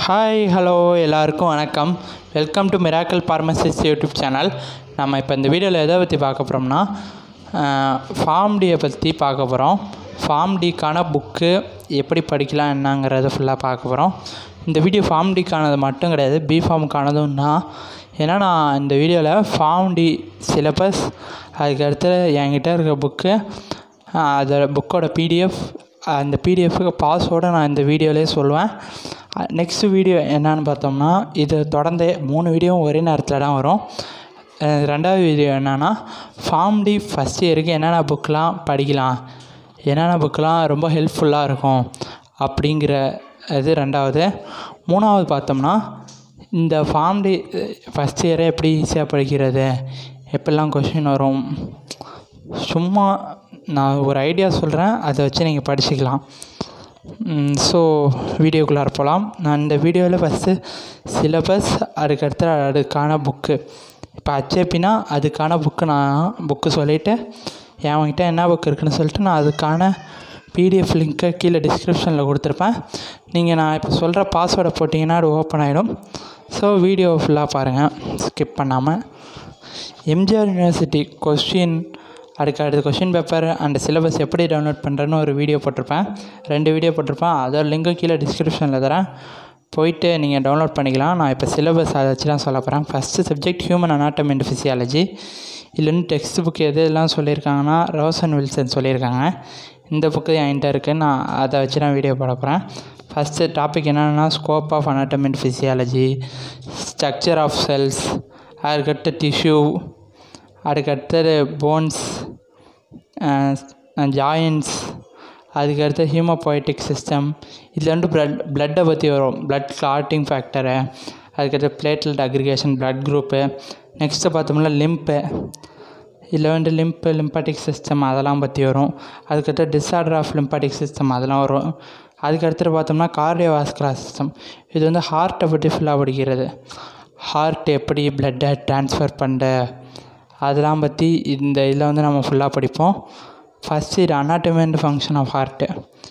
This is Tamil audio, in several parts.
ஹாய் ஹலோ எல்லாருக்கும் வணக்கம் welcome to miracle pharmacist YouTube channel நம்ம இப்போ இந்த வீடியோவில் எதை பற்றி பார்க்க போகிறோம்னா ஃபார்ம் டியை பற்றி பார்க்க போகிறோம் ஃபார்ம் டிக்கான புக்கு எப்படி படிக்கலாம் என்னங்கிறத ஃபுல்லாக பார்க்க போகிறோம் இந்த வீடியோ ஃபார்ம் டிக்கானது மட்டும் கிடையாது பி ஃபார்முக்கானதும் தான் ஏன்னா நான் இந்த வீடியோவில் ஃபார்ம் டி சிலபஸ் அதுக்கடுத்து என்கிட்ட இருக்க புக்கு அதோட புக்கோட பிடிஎஃப் அந்த பிடிஎஃப்க்கு பாஸோடு நான் இந்த வீடியோலேயே சொல்லுவேன் நெக்ஸ்ட் வீடியோ என்னன்னு பார்த்தோம்னா இது தொடர்ந்து மூணு வீடியோவும் ஒரே நேரத்தில் தான் வரும் அஹ் ரெண்டாவது வீடியோ என்னென்னா ஃபார்ம் டி ஃபஸ்ட் இயருக்கு என்னென்ன புக்கெலாம் படிக்கலாம் என்னென்ன புக்கெலாம் ரொம்ப ஹெல்ப்ஃபுல்லாக இருக்கும் அப்படிங்கிற இது ரெண்டாவது மூணாவது பார்த்தோம்னா இந்த ஃபார்ம் டி ஃபஸ்ட் இயரை எப்படி ஈஸியாக படிக்கிறது எப்படிலாம் கொஷின் வரும் சும்மா நான் ஒரு ஐடியா சொல்கிறேன் அதை வச்சு நீங்கள் படிச்சுக்கலாம் ஸோ வீடியோக்குள்ளார போகலாம் நான் இந்த வீடியோவில் ஃபஸ்ட்டு சிலபஸ் அதுக்கடுத்து அதுக்கான புக்கு இப்போ ஹச்ஏபினா அதுக்கான புக்கு நான் புக்கு சொல்லிவிட்டு என்கிட்ட என்ன புக் இருக்குன்னு சொல்லிட்டு நான் அதுக்கான பிடிஎஃப் லிங்க்கை கீழே டிஸ்கிரிப்ஷனில் கொடுத்துருப்பேன் நீங்கள் நான் இப்போ சொல்கிற பாஸ்வேர்டை போட்டிங்கன்னா அது ஓப்பன் ஆகிடும் ஸோ வீடியோ ஃபுல்லாக பாருங்கள் ஸ்கிப் பண்ணாமல் எம்ஜிஆர் யூனிவர்சிட்டி கொஸ்டின் அதுக்கு அடுத்த கொஷின் பேப்பர் அண்ட் சிலபஸ் எப்படி டவுன்லோட் பண்ணுறேன்னு ஒரு வீடியோ போட்டிருப்பேன் ரெண்டு வீடியோ போட்டிருப்பேன் அதோட லிங்க்கும் கீழே டிஸ்கிரிப்ஷனில் தரேன் போயிட்டு நீங்கள் டவுன்லோட் பண்ணிக்கலாம் நான் இப்போ சிலபஸ் அதை வச்சு தான் சொல்ல போகிறேன் first subject human anatomy and physiology இதுலேருந்து டெக்ஸ்ட் புக் எது எல்லாம் சொல்லியிருக்காங்கன்னா ரோசன் வில்சன் சொல்லியிருக்காங்க இந்த புக்கு என்கிட்ட இருக்குது நான் அதை வச்சு தான் வீடியோ போட போகிறேன் ஃபஸ்ட்டு டாபிக் என்னென்னா scope of anatomy and physiology structure of cells அதுக்கடுத்து டிஷ்யூ அதுக்கடுத்தது போன்ஸ் ஜாயின்ஸ் அதுக்கடுத்து ஹியூமோபோய்டிக் சிஸ்டம் இதில் வந்து ப்ளட் ப்ளட்டை பற்றி வரும் ப்ளட் கிளாட்டிங் ஃபேக்டரு அதுக்கடுத்து platelet aggregation blood group next பார்த்தோம்னா லிம்ப்பு இதில் வந்து லிம்ப்பு லிம்பாட்டிக் சிஸ்டம் அதெல்லாம் பற்றி வரும் அதுக்கடுத்து டிஸார்டர் ஆஃப் லிம்பாட்டிக் சிஸ்டம் அதெல்லாம் வரும் அதுக்கடுத்து பார்த்தோம்னா கார்டியோவாஸ்குலர் சிஸ்டம் இது வந்து ஹார்ட்டை பற்றி ஃபுல்லாக படிக்கிறது ஹார்ட் எப்படி ப்ளட்டை ட்ரான்ஸ்ஃபர் பண்ண அதெல்லாம் பற்றி இந்த இதில் வந்து நம்ம ஃபுல்லாக படிப்போம் ஃபஸ்ட்டு இது anatomy and function of heart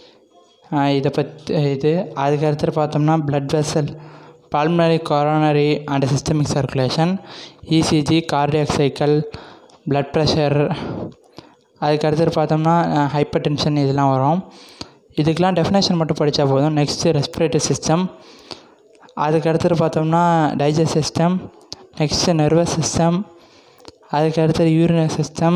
இதை பற்றி இது அதுக்கு அடுத்து பார்த்தோம்னா blood vessel pulmonary coronary and systemic circulation ECG cardiac cycle blood pressure அதுக்கு அடுத்து பார்த்தோம்னா ஹைப்பர் டென்ஷன் இதெல்லாம் வரும் இதுக்கெலாம் டெஃபினேஷன் மட்டும் படித்தா போதும் நெக்ஸ்ட்டு ரெஸ்பிரேட்டரி சிஸ்டம் அதுக்கு அடுத்தது பார்த்தோம்னா digest system next nervous system அதுக்கு அடுத்தது யூரினரி சிஸ்டம்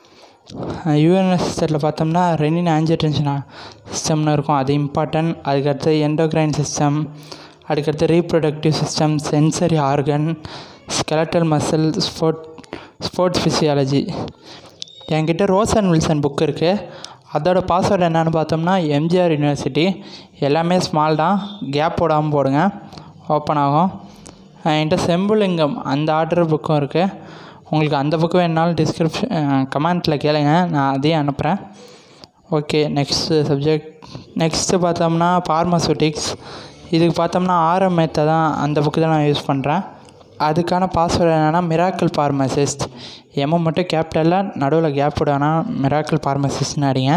யூரினரி சிஸ்டத்தில் பார்த்தோம்னா ரெனின் ஆஞ்சியோடென்ஷன் சிஸ்டம்னு இருக்கும் அது இம்பார்ட்டன்ட் அதுக்கடுத்து எண்டோக்ரைன் சிஸ்டம் அதுக்கடுத்து reproductive system sensory organ skeletal muscle sport sports physiology என்கிட்ட ரோஸ் அண்ட் வில்சன் புக் இருக்குது அதோட பாஸ்வேர்டு என்னென்னு பார்த்தோம்னா எம்ஜிஆர் யூனிவர்சிட்டி எல்லாமே ஸ்மால் தான் கேப் போடாமல் போடுங்க ஓப்பன் ஆகும் என்கிட்ட செம்புலிங்கம் அந்த ஆர்டர் புக்கும் இருக்குது உங்களுக்கு அந்த புக்கு வேணுனாலும் டிஸ்கிரிப்ஷன் கமெண்ட்டில் கேளுங்க நான் அதையும் அனுப்புகிறேன் ஓகே நெக்ஸ்ட்டு சப்ஜெக்ட் நெக்ஸ்ட்டு பார்த்தோம்னா ஃபார்மசூட்டிக்ஸ் இதுக்கு பார்த்தோம்னா ஆரம் மேத்தை தான் அந்த புக்கு தான் நான் யூஸ் பண்ணுறேன் அதுக்கான பாஸ்வேர்டு என்னென்னா மிராக்கிள் ஃபார்மசிஸ்ட் எம்எம் மட்டும் கேபிட்டலில் நடுவில் கேப் விடானா மிராக்கிள் ஃபார்மசிஸ்ட்னு அடிங்க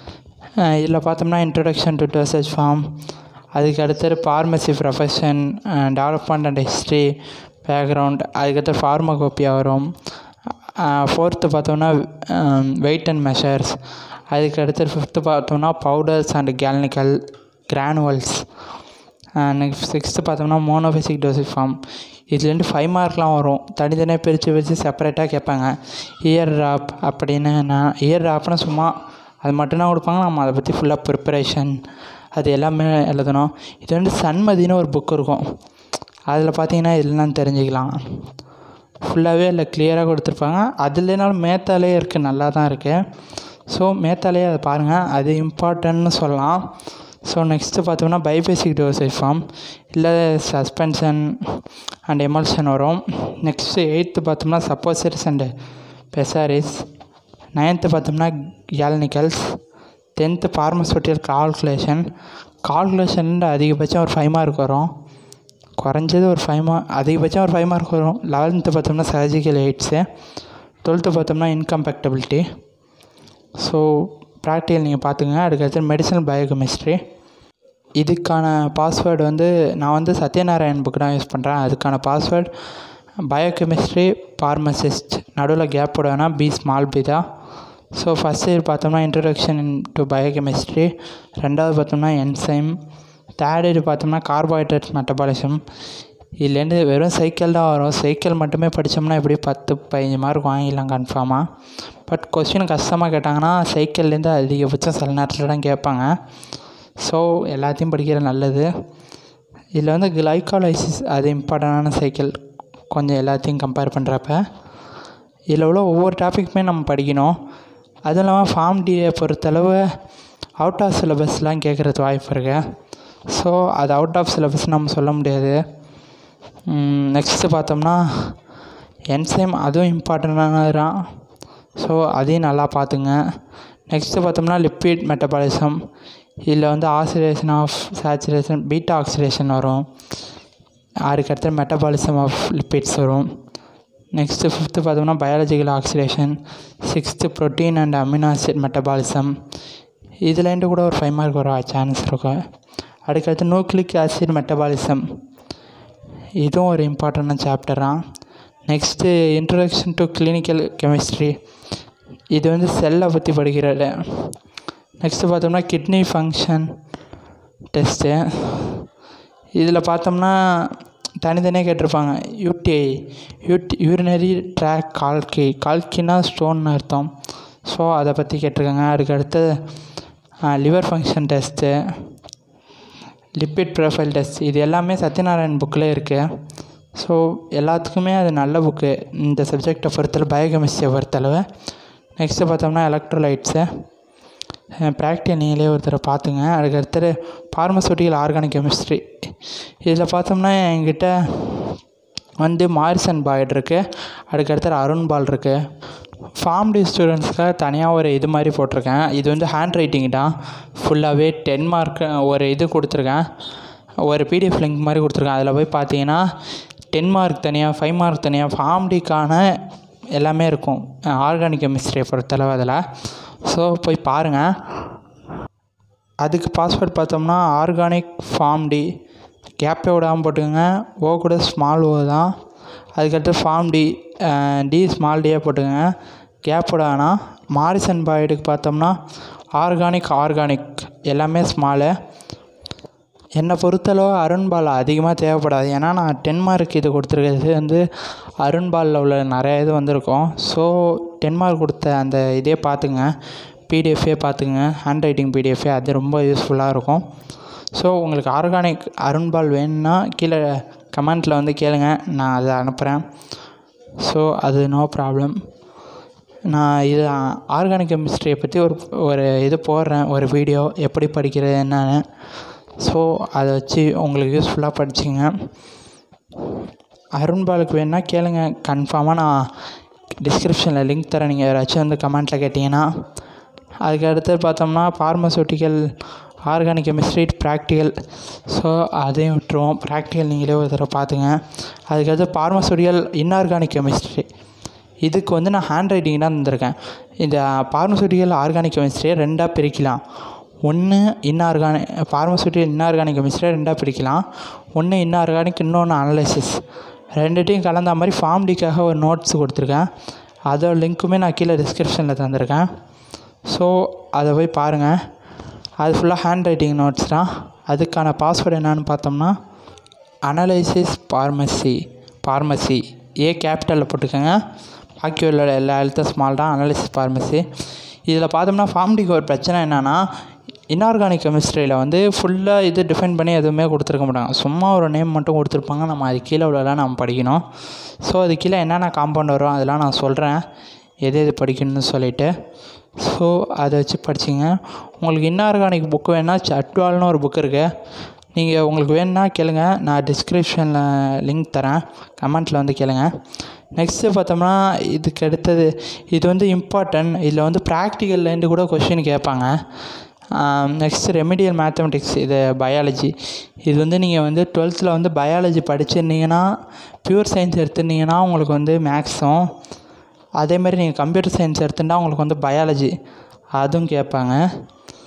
இதில் பார்த்தோம்னா இன்ட்ரடக்ஷன் டு டோசேஜ் ஃபார்ம் அதுக்கு அடுத்தது pharmacy profession development and history background அதுக்கடுத்து ஃபார்மகோப்பியா வரும் ஃபோர்த்து பார்த்தோம்னா வெயிட் அண்ட் மெஷர்ஸ் அதுக்கு அடுத்து ஃபிஃப்த்து பார்த்தோம்னா powders and galenical granules next sixth பார்த்தோம்னா மோனோபெசிக் டோசிக் ஃபார்ம் இதுலேருந்து ஃபைவ் மார்க்லாம் வரும் தனித்தனியாக பிரித்து பிரித்து செப்பரேட்டாக கேட்பாங்க இயர் ட்ராப் அப்படின்னு நான் இயர் ட்ராப்னா சும்மா அது மட்டும்தான் கொடுப்பாங்க நம்ம அதை பற்றி ஃபுல்லாக ப்ரிப்பரேஷன் அது எல்லாமே எழுதணும் இது வந்து சன்மதினு ஒரு புக் இருக்கும் அதில் பார்த்தீங்கன்னா இதெல்லாம் தெரிஞ்சுக்கலாம் ஃபுல்லாகவே இல்லை கிளியராக கொடுத்துருப்பாங்க அது இல்லைனாலும் மேத்தாலே இருக்குது நல்லா தான் இருக்குது ஸோ மேத்தாலே அதை பாருங்கள் அது இம்பார்ட்டன்ட்னு சொல்லலாம் ஸோ நெக்ஸ்ட்டு பார்த்தோம்னா பைபேசிக் டோசேஜ் ஃபார்ம் இல்லை சஸ்பென்ஷன் அண்ட் எமல்ஷன் வரும் நெக்ஸ்ட்டு எயித்து பார்த்தோம்னா சப்போசிட்ஸ் அண்டு பெசாரிஸ் நைன்த்து பார்த்தோம்னா கேல்னிக்கல்ஸ் டென்த்து ஃபார்மசூட்டியல் கால்குலேஷன் கால்குலேஷன்ல அதிகபட்சம் ஒரு ஃபைவ் மார்க் வரும் குறைஞ்சது ஒரு ஃபைவ் மார்க் அதிகபட்சம் ஒரு ஃபைவ் மார்க் வரும் லெவன்த்து பார்த்தோம்னா சர்ஜிக்கல் எய்ட்ஸு டுவெல்த்து பார்த்தோம்னா இன்கம்பேக்டபிலிட்டி ஸோ ப்ராக்டிக்கல் நீங்கள் பார்த்துங்க அதுக்கடுத்து மெடிசனல் பயோகெமிஸ்ட்ரி இதுக்கான பாஸ்வேர்டு வந்து நான் வந்து சத்யநாராயண் புக் தான் யூஸ் பண்ணுறேன் அதுக்கான பாஸ்வேர்ட் பயோகெமிஸ்ட்ரி ஃபார்மசிஸ்ட் நடுவில் கேப் போடுவேன்னா பி ஸ்மால் பி தான் ஸோ ஃபஸ்ட் இயர் பார்த்தோம்னா இன்ட்ரடக்ஷன் டு பயோகெமிஸ்ட்ரி ரெண்டாவது பார்த்தோம்னா என்சைம் தேர்ட் இயர் பார்த்தோம்னா கார்போஹைட்ரேட் மெட்டபாலிசம் இதுலேருந்து வெறும் சைக்கிள் தான் வரும் சைக்கிள் மட்டுமே படித்தோம்னா எப்படி பத்து பதினஞ்சு மார்க் வாங்கிடலாம் கன்ஃபார்மாக பட் கொஸ்டின் கஷ்டமாக கேட்டாங்கன்னா சைக்கிள்லேருந்து அதிகபட்சம் சில நேரத்தில் தான் கேட்பாங்க ஸோ எல்லாத்தையும் படிக்கிறது நல்லது இதில் வந்து கிளைக்காலைசிஸ் அது இம்பார்ட்டண்டான சைக்கிள் கொஞ்சம் எல்லாத்தையும் கம்பேர் பண்ணுறப்ப இதில் உள்ள ஒவ்வொரு டாப்பிக்குமே நம்ம படிக்கணும் அதுவும் இல்லாமல் ஃபார்ம் டியை பொறுத்தளவு அவுட் ஆஃப் சிலபஸ்லாம் கேட்குறது வாய்ப்பு இருக்கு ஸோ அது அவுட் ஆஃப் சிலபஸ் நம்ம சொல்ல முடியாது நெக்ஸ்ட்டு பார்த்தோம்னா என்சைம் அதுவும் இம்பார்ட்டண்டானது தான் ஸோ அதையும் நல்லா பார்த்துங்க நெக்ஸ்ட்டு பார்த்தோம்னா லிப்பிட் மெட்டபாலிசம் இதில் வந்து oxidation of saturation beta oxidation வரும் அதுக்கடுத்து மெட்டபாலிசம் ஆஃப் லிப்பிட்ஸ் வரும் நெக்ஸ்ட்டு ஃபிஃப்த்து பார்த்தோம்னா biological oxidation sixth protein and amino acid metabolism இதுலேருந்து கூட ஒரு ஃபைவ் மார்க் வர சான்ஸ் இருக்கும் அதுக்கடுத்து நியூக்ளிக் ஆசிட் மெட்டபாலிசம் இதுவும் ஒரு இம்பார்ட்டண்டான சாப்டர் தான் next introduction to clinical chemistry இது வந்து செல்லை பற்றி படிக்கிறது நெக்ஸ்ட்டு பார்த்தோம்னா கிட்னி ஃபங்க்ஷன் டெஸ்ட்டு இதில் பார்த்தோம்னா தனித்தனியாக கேட்டிருப்பாங்க யூடிஐ யூட் யூரினரி ட்ராக் கால்கி கால்கினா ஸ்டோன் அர்த்தம் ஸோ அதை பற்றி கேட்டிருக்காங்க அதுக்கடுத்து liver function test lipid profile test இது எல்லாமே சத்யநாராயண் புக்கில் இருக்குது ஸோ எல்லாத்துக்குமே அது நல்ல புக்கு இந்த சப்ஜெக்டை பொறுத்தளவு பயோகெமிஸ்ட்ரியை பொறுத்தளவு நெக்ஸ்ட்டு பார்த்தோம்னா எலக்ட்ரோலைட்ஸு ப்ராக்டிகல் நீங்களே ஒருத்தரை பார்த்துங்க அதுக்கடுத்தது ஃபார்மசூட்டிக்கல் ஆர்கானிக் கெமிஸ்ட்ரி இதில் பார்த்தோம்னா என்கிட்ட வந்து மாரிசன் பாய்ட் இருக்குது அதுக்கடுத்தது அருண் பால் இருக்குது ஃபார்ம் டி ஸ்டூடெண்ட்ஸ்க்காக தனியாக ஒரு இது மாதிரி போட்டிருக்கேன் இது வந்து ஹேண்ட் ரைட்டிங் தான் ஃபுல்லாகவே டென் மார்க் ஒரு இது கொடுத்துருக்கேன் ஒரு பிடிஎஃப் லிங்க் மாதிரி கொடுத்துருக்கேன் அதில் போய் பார்த்தீங்கன்னா டென் மார்க் தனியாக ஃபைவ் மார்க் தனியாக ஃபார்ம் டிக்கான எல்லாமே இருக்கும் ஆர்கானிக் கெமிஸ்ட்ரியை பொறுத்தளவு அதில் ஸோ போய் பாருங்கள் அதுக்கு பாஸ்வேர்ட் பார்த்தோம்னா ஆர்கானிக் ஃபார்ம் டி கேப்பே விடாமல் போட்டுக்கோங்க ஓ கூட ஸ்மால் ஓ தான் அதுக்கடுத்து ஃபார்ம் டி டி ஸ்மால் டியே போட்டுக்கோங்க கேப் விட வேணாம் மாரிசன் பாய்டுக்கு பார்த்தோம்னா ஆர்கானிக் ஆர்கானிக் எல்லாமே ஸ்மாலு என்னை பொறுத்தளவு அருண்பால் அதிகமாக தேவைப்படாது ஏன்னா நான் டென் மார்க் இது கொடுத்துருக்கிறது வந்து அருண்பாலில் உள்ள நிறைய இது வந்திருக்கும் ஸோ டென் மார்க் கொடுத்த அந்த இதே பார்த்துங்க பிடிஎஃபே பார்த்துங்க ஹேண்ட் ரைட்டிங் பிடிஎஃபே அது ரொம்ப யூஸ்ஃபுல்லாக இருக்கும் ஸோ உங்களுக்கு ஆர்கானிக் அருண்பால் வேணும்னா கீழே கமெண்ட்டில் வந்து கேளுங்க நான் அதை அனுப்புகிறேன் ஸோ அது நோ ப்ராப்ளம் நான் இது ஆர்கானிக் கெமிஸ்ட்ரியை பற்றி ஒரு ஒரு இது போடுறேன் ஒரு வீடியோ எப்படி படிக்கிறது என்னன்னு ஸோ அதை வச்சு உங்களுக்கு யூஸ்ஃபுல்லாக படிச்சிங்க அருண்பாலுக்கு வேணுன்னா கேளுங்க கன்ஃபார்மாக நான் டிஸ்கிரிப்ஷனில் லிங்க் தரேன் நீங்கள் யாராச்சும் வந்து கமெண்ட்டில் கேட்டிங்கன்னா அதுக்கு அடுத்து பார்த்தோம்னா pharmaceutical organic chemistry practical so அதையும் விட்டுருவோம் ப்ராக்டிக்கல் நீங்களே ஒரு தடவை பார்த்துங்க அதுக்கடுத்து ஃபார்மசூட்டிக்கல் இன்ஆர்கானிக் கெமிஸ்ட்ரி இதுக்கு வந்து நான் ஹேண்ட் ரைட்டிங் தான் தந்திருக்கேன் இந்த ஃபார்மசூட்டிக்கல் ஆர்கானிக் கெமிஸ்ட்ரியை ரெண்டாக பிரிக்கலாம் ஒன்று இன்ஆர்கானிக் ஃபார்மசூட்டிக்கல் இன்ஆர்கானிக் கெமிஸ்ட்ரியை ரெண்டாக பிரிக்கலாம் ஒன்று இன்ஆர்கானிக் இன்னொன்று அனலைசிஸ் ரெண்டுத்தையும் கலந்த மாதிரி ஃபார்ம் டிக்காக ஒரு நோட்ஸ் கொடுத்துருக்கேன் அதோட லிங்க்குமே நான் கீழே டிஸ்கிரிப்ஷனில் தந்திருக்கேன் ஸோ அதை போய் பாருங்கள் அது ஃபுல்லாக ஹேண்ட் ரைட்டிங் நோட்ஸ் தான் அதுக்கான பாஸ்வேர்டு என்னன்னு பார்த்தோம்னா அனலைசிஸ் ஃபார்மசி ஃபார்மசி ஏ கேபிட்டலில் போட்டுக்கோங்க பாக்கி உள்ள எல்லா எழுத்தும் ஸ்மால் தான் அனலைசிஸ் ஃபார்மசி இதில் பார்த்தோம்னா ஃபார்ம்டிக்கு ஒரு பிரச்சனை என்னென்னா இன்ஆர்கானிக் கெமிஸ்ட்ரியில் வந்து ஃபுல்லாக இது டிஃபைன் பண்ணி எதுவுமே கொடுத்துருக்க மாட்டாங்க சும்மா ஒரு நேம் மட்டும் கொடுத்துருப்பாங்க நம்ம அது கீழே உள்ளலாம் நம்ம படிக்கணும் ஸோ அது கீழே என்னென்ன காம்பவுண்ட் வரும் அதெல்லாம் நான் சொல்கிறேன் எது எது படிக்கணும்னு சொல்லிவிட்டு ஸோ அதை வச்சு படிச்சிங்க உங்களுக்கு இன்ஆர்கானிக் புக்கு வேணால் சட்வால்னு ஒரு புக் இருக்குது நீங்கள் உங்களுக்கு வேணும்னா கேளுங்க நான் டிஸ்கிரிப்ஷனில் லிங்க் தரேன் கமெண்ட்டில் வந்து கேளுங்க நெக்ஸ்ட்டு பார்த்தோம்னா இதுக்கு அடுத்தது இது வந்து இம்பார்ட்டன்ட் இதில் வந்து ப்ராக்டிக்கல்லேருந்து கூட கொஷின் கேட்பாங்க நெக்ஸ்ட்டு ரெமிடியல் மேத்தமெட்டிக்ஸ் இது பயாலஜி இது வந்து நீங்கள் வந்து டுவெல்த்தில் வந்து பயாலஜி படிச்சிருந்தீங்கன்னா ப்யூர் சயின்ஸ் எடுத்திருந்தீங்கன்னா உங்களுக்கு வந்து மேக்ஸும் அதேமாதிரி நீங்கள் கம்ப்யூட்டர் சயின்ஸ் எடுத்துட்டா உங்களுக்கு வந்து பயாலஜி அதுவும் கேட்பாங்க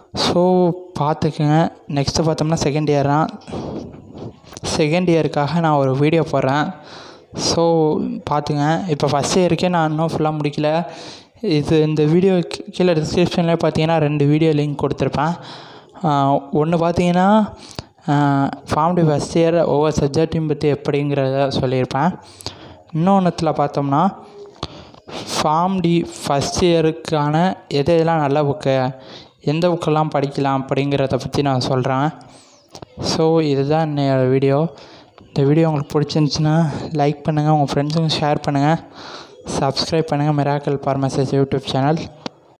ஸோ பார்த்துக்குங்க நெக்ஸ்ட்டு பார்த்தோம்னா செகண்ட் இயர்னா செகண்ட் இயருக்காக நான் ஒரு வீடியோ போடுறேன் ஸோ பார்த்துங்க இப்போ ஃபஸ்ட் இயருக்கே நான் இன்னும் ஃபுல்லாக முடிக்கல இது இந்த வீடியோ கீழே டிஸ்கிரிப்ஷனில் பார்த்தீங்கன்னா ரெண்டு வீடியோ லிங்க் கொடுத்துருப்பேன் ஒன்று பார்த்தீங்கன்னா ஃபார்ம் டி ஃபஸ்ட் இயர் ஒவ்வொரு சப்ஜெக்டையும் பற்றி எப்படிங்கிறத சொல்லியிருப்பேன் இன்னொன்றுத்தில் பார்த்தோம்னா ஃபார்ம் டி ஃபஸ்ட் இயருக்கான எது எதெல்லாம் நல்ல புக்கு எந்த புக்கெல்லாம் படிக்கலாம் அப்படிங்கிறத பற்றி நான் சொல்கிறேன் ஸோ இதுதான் என்னோட வீடியோ இந்த வீடியோ உங்களுக்கு பிடிச்சிருந்துச்சின்னா லைக் பண்ணுங்கள் உங்கள் ஃப்ரெண்ட்ஸுக்கும் ஷேர் பண்ணுங்கள் சப்ஸ்கிரைப் பண்ணுங்கள் மிராக்கல் பார்மசஸ் யூடியூப் சேனல்